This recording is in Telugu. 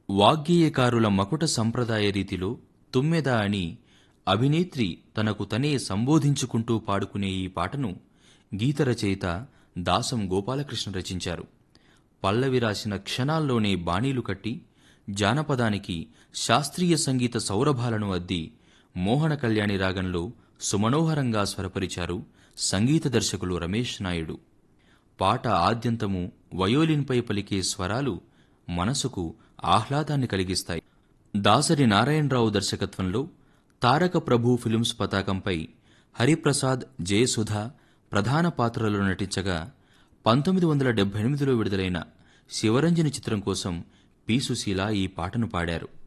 వాగ్గేయకారుల మకుట సంప్రదాయ రీతిలో తుమ్మెద అని అభినేత్రి తనకు తనే సంబోధించుకుంటూ పాడుకునే ఈ పాటను గీత రచయిత దాసం గోపాలకృష్ణ రచించారు పల్లవి రాసిన క్షణాల్లోనే బాణీలు కట్టి జానపదానికి శాస్త్రీయ సంగీత సౌరభాలను అద్ది మోహన కళ్యాణి రాగంలో సుమనోహరంగా స్వరపరిచారు సంగీత దర్శకులు రమేష్ నాయుడు పాట ఆద్యంతము వయోలిన్పై పలికే స్వరాలు మనసుకు ఆహ్లాదాన్ని కలిగిస్తాయి దాసరి నారాయణరావు దర్శకత్వంలో తారక ప్రభు ఫిల్మ్స్ పతాకంపై హరిప్రసాద్ జయసుధ ప్రధాన పాత్రలో నటించగా పంతొమ్మిది వందల డెబ్బై ఎనిమిదిలో విడుదలైన శివరంజని చిత్రం కోసం పి సుశీల ఈ పాటను పాడారు